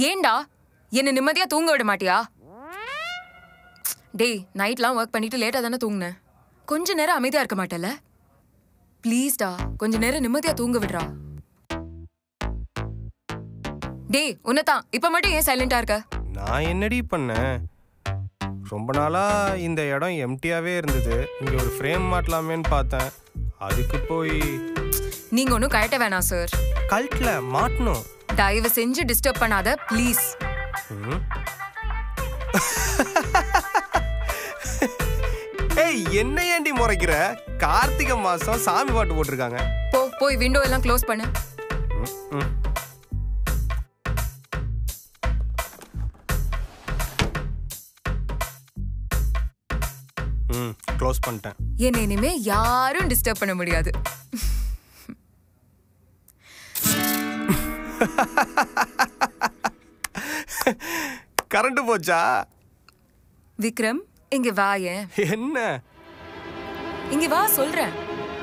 ஏன்டா என்ன நிம்மதியா தூங்க விட மாட்டியா டேய் நைட்லாம் ஒர்க் பண்ணிட்டு லேட்டா தானே தூங்குனேன் கொஞ்ச நேரம் அமைதியா இருக்க மாட்டல ப்ளீஸ்டா கொஞ்ச நேரம் நிம்மதியா தூங்க விடுறா டேய் உன்னதான் இப்ப மட்டும் ஏன் சைலண்டா இருக்க நான் என்னடி பண்ணேன் ரொம்ப நாளா இந்த இடம் எம்டியாவே இருந்தது இங்க ஒரு ஃப்ரேம் மாட்டலாமேன்னு பார்த்தேன் அதுக்கு போய் நீங்க ஒன்றும் கழட்ட வேணாம் சார் கல்ட்ல மாட்டணும் தயவு செஞ்சு டிஸ்டர்ப் பண்ணாத ப்ளீஸ் ம். ஏய் என்ன ஏண்டி முறைக்கிற கார்த்திகை மாசம் சாமி பாட்டு போட்டிருக்காங்க போ போய் விண்டோ எல்லாம் க்ளோஸ் பண்ணு ம், ம். ம் க்ளோஸ் பண்ணிட்டேன் என்னை இனிமே யாரும் டிஸ்டர்ப் பண்ண முடியாது கரண்ட் போச்சா விக்ரம் இங்க வா ஏன் என்ன இங்க வா சொல்றேன்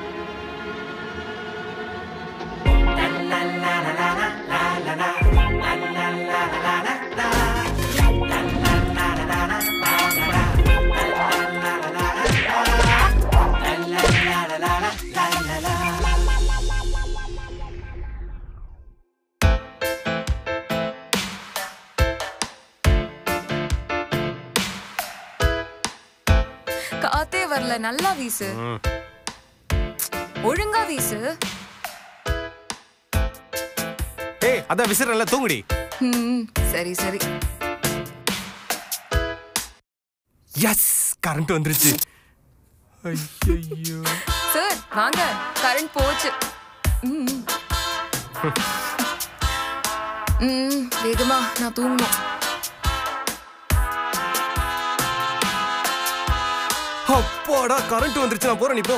காத்தே வரல நல்லா வீசு ம் ஒழுங்கா வீசு ஏய் அதான் விசிறல தூங்குடி ம், சரி சரி எஸ் கரண்ட் வந்துருச்சு ஐயோ சார் வாங்க கரண்ட் போச்சு ம். ம், வேகமா நான் தூங்கணும் அப்பாடா கரண்ட் வந்துருச்சு நான் போறேன் நீ போ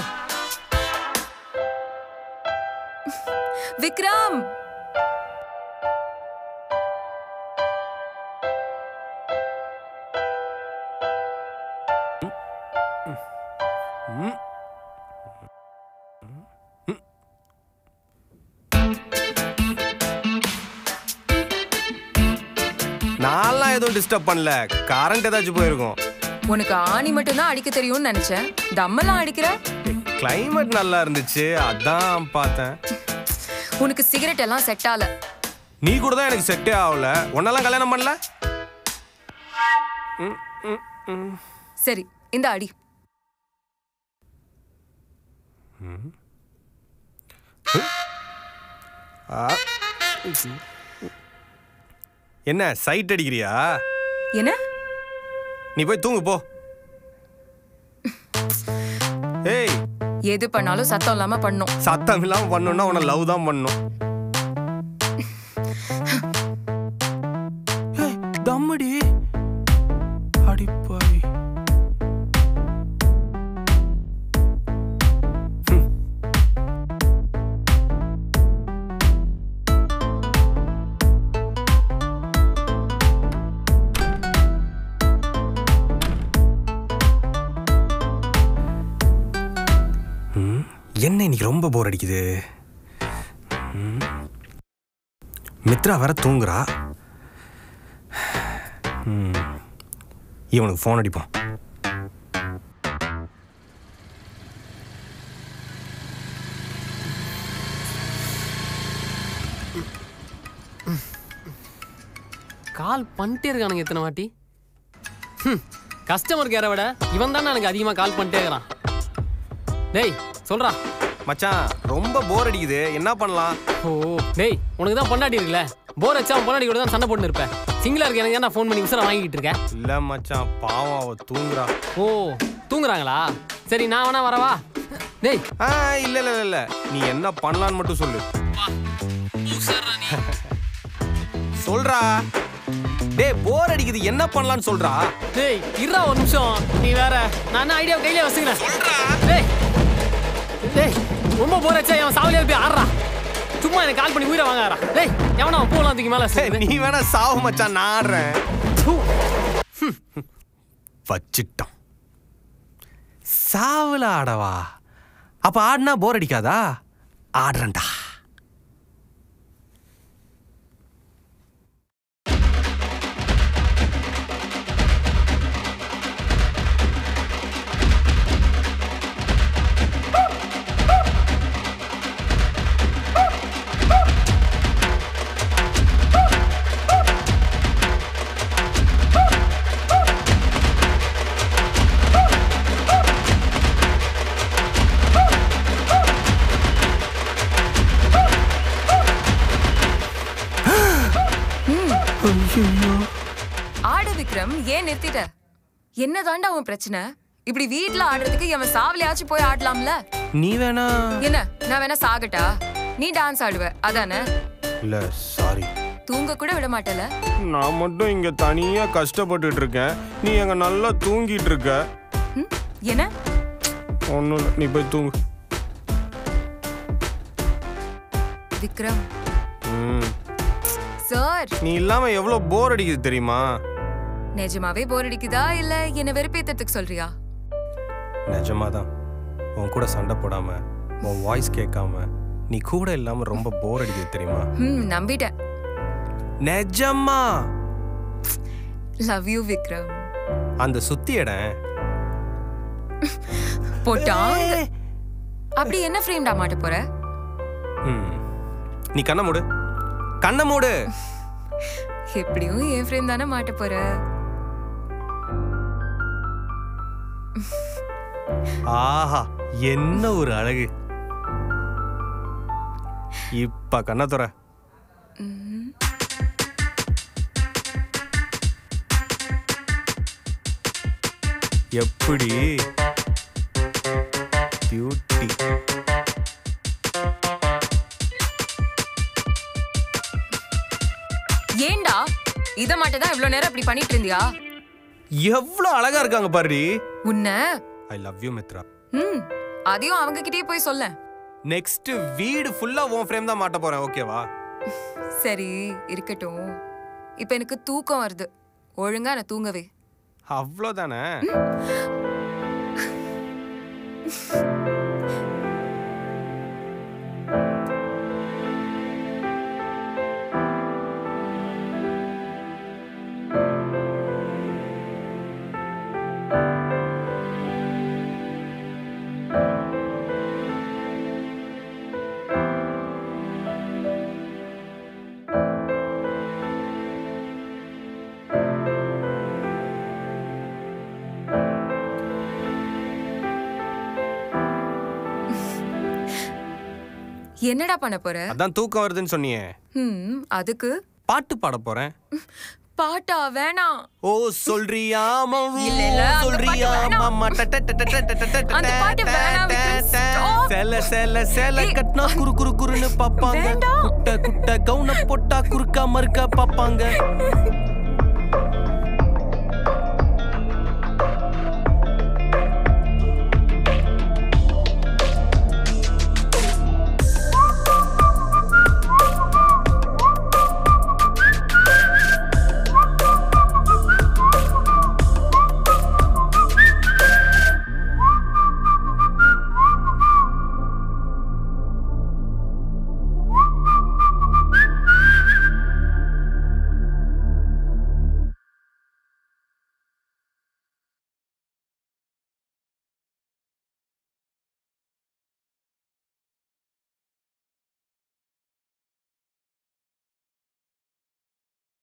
விக்ரம் நான்லாம் எதுவும் டிஸ்டர்ப் பண்ணல கரண்ட் ஏதாச்சும் போயிருக்கும் உனக்கு ஆணி மட்டும் தான் அடிக்க தெரியும்னு நினைச்சேன் தம்மெல்லாம் அடிக்கிற கிளைமேட் நல்லா இருந்துச்சு அதான் பார்த்தேன் உனக்கு சிகரெட் எல்லாம் செட் ஆல நீ கூட தான் எனக்கு செட்டே ஆகல உன்னெல்லாம் கல்யாணம் பண்ணல ம், ம், ம். சரி இந்த அடி ஆ. என்ன சைட் அடிக்கிறியா என்ன நீ போய் தூங்கு போ ஏய் எது பண்ணாலும் சத்தம் இல்லாம பண்ணும் சத்தம் இல்லாம பண்ணணும்னா உன்னை லவ் தான் பண்ணும் ஏய், தம்முடி அடிப்பாய் என்ன இன்னைக்கு ரொம்ப போர் அடிக்குது ம். மித்ரா வேற தூங்குறா ம். இவனுக்கு ஃபோன் அடிப்போம் கால் பண்ணிட்டே இருக்கானுங்க இத்தனை வாட்டி கஸ்டமர் கேரை விட இவன் தானே எனக்கு அதிகமாக கால் பண்ணிட்டே இருக்கிறான் டேய் சொல்றா மச்சான் ரொம்ப போர் அடிக்குது என்ன பண்ணலாம் ஓ டேய் உனக்கு தான் பொண்டாட்டி இருக்குல்ல போர் வச்சா அவன் பொண்டாட்டி கூட தான் சண்டை போட்டுன்னு இருப்பேன் சிங்கிளா இருக்க எனக்கு ஏன் ஃபோன் பண்ணி உசரம் வாங்கிட்டு இருக்கேன் இல்ல மச்சான் பாவம் அவ தூங்குறா ஓ தூங்குறாங்களா சரி நான் வேணா வரவா டேய் ஆ இல்ல இல்ல இல்ல, இல்ல நீ என்ன பண்ணலான்னு மட்டும் சொல்லு சொல்றா டேய் போர் அடிக்குது என்ன பண்ணலான்னு சொல்றா டேய் இருடா ஒரு நிமிஷம் நீ வேற நான் என்ன ஐடியா கையில வச்சுக்கிறேன் டேய் டேய் ரொம்ப போர் வச்சா அவன் சாவலியா போய் ஆடுறா சும்மா எனக்கு கால் பண்ணி உயிரை வாங்காரா டேய் எவனா அவன் பூலாம் தூக்கி மேல ஏய், நீ வேணா சாவு மச்சான் நான் ஆடுறேன் வச்சிட்டோம் சாவுல ஆடவா அப்ப ஆடினா போர் அடிக்காதா ஆடுறேன்டா ஏன் நிறுத்திட்ட என்ன தாண்டா உன் பிரச்சனை இப்படி வீட்ல ஆடுறதுக்கு அவன் சாவலையாச்சும் போய் ஆடலாம்ல நீ வேணா என்ன நான் வேணா சாகட்டா நீ டான்ஸ் ஆடுவ அதானே இல்ல சாரி தூங்க கூட விட மாட்டல நான் மட்டும் இங்க தனியா கஷ்டப்பட்டுட்டு இருக்கேன் நீ அங்க நல்லா தூங்கிட்டு இருக்க ம்? என்ன ஒன்றும் இல்லை நீ போய் தூங்கு விக்ரம் ம் சார் நீ இல்லாம எவ்வளவு போர் அடிக்குது தெரியுமா நிஜமாவே போர் அடிக்குதா இல்ல என்ன வெறுப்பேத்தத்துக்கு சொல்றியா நிஜமாதான் உன் கூட சண்டை போடாம உன் வாய்ஸ் கேட்காம நீ கூட இல்லாம ரொம்ப போர் அடிக்குது தெரியுமா ம் நம்பிட்டேன் நிஜமா லவ் யூ விக்ரம் அந்த சுத்தி இடம் போட்டாங்க அப்படி என்ன ஃப்ரேம்டா மாட்ட போற ம். நீ கண்ணை மூடு கண்ணை மூடு எப்படியும் என் ஃப்ரேம் தானே மாட்ட போற ஆஹா என்ன ஒரு அழகு இப்ப கண்ணை துற எப்படி பியூட்டி ஏன்டா இத மட்டும் தான் இவ்வளவு நேரம் அப்படி பண்ணிட்டு இருந்தியா எவ்வளவு அழகா இருக்காங்க பாரு உன்ன ஐ லவ் யூ மித்ரா ம் அதையும் அவங்க கிட்டயே போய் சொல்ல நெக்ஸ்ட் வீடு ஃபுல்லா உன் ஃப்ரேம் தான் மாட்ட போறேன் ஓகேவா சரி இருக்கட்டும் இப்ப எனக்கு தூக்கம் வருது ஒழுங்கா நான் தூங்கவே அவ்வளோதானே என்னடா பண்ண போற அதான் தூக்கம் வருதுன்னு சொன்னியே ம் அதுக்கு பாட்டு பாட போறேன் பாட்டா வேணாம் ஓ சொல்றியா மாமா, இல்ல, இல்ல, அந்த சொல்றியா பாட்டு வேணாம். மாமா, ட, ட, ட, ட, ட, ட, ட, ட, அந்த பாட்டு ட, வேணாம், ட, விக்ரம், ட, stop. சேல சேல சேல ஏய், கட்டினா குறு குறு குறுன்னு பாப்பாங்க வேண்டாம். குட்ட குட்ட கவுன போட்டா குறுக்கா மறுக்கா பாப்பாங்க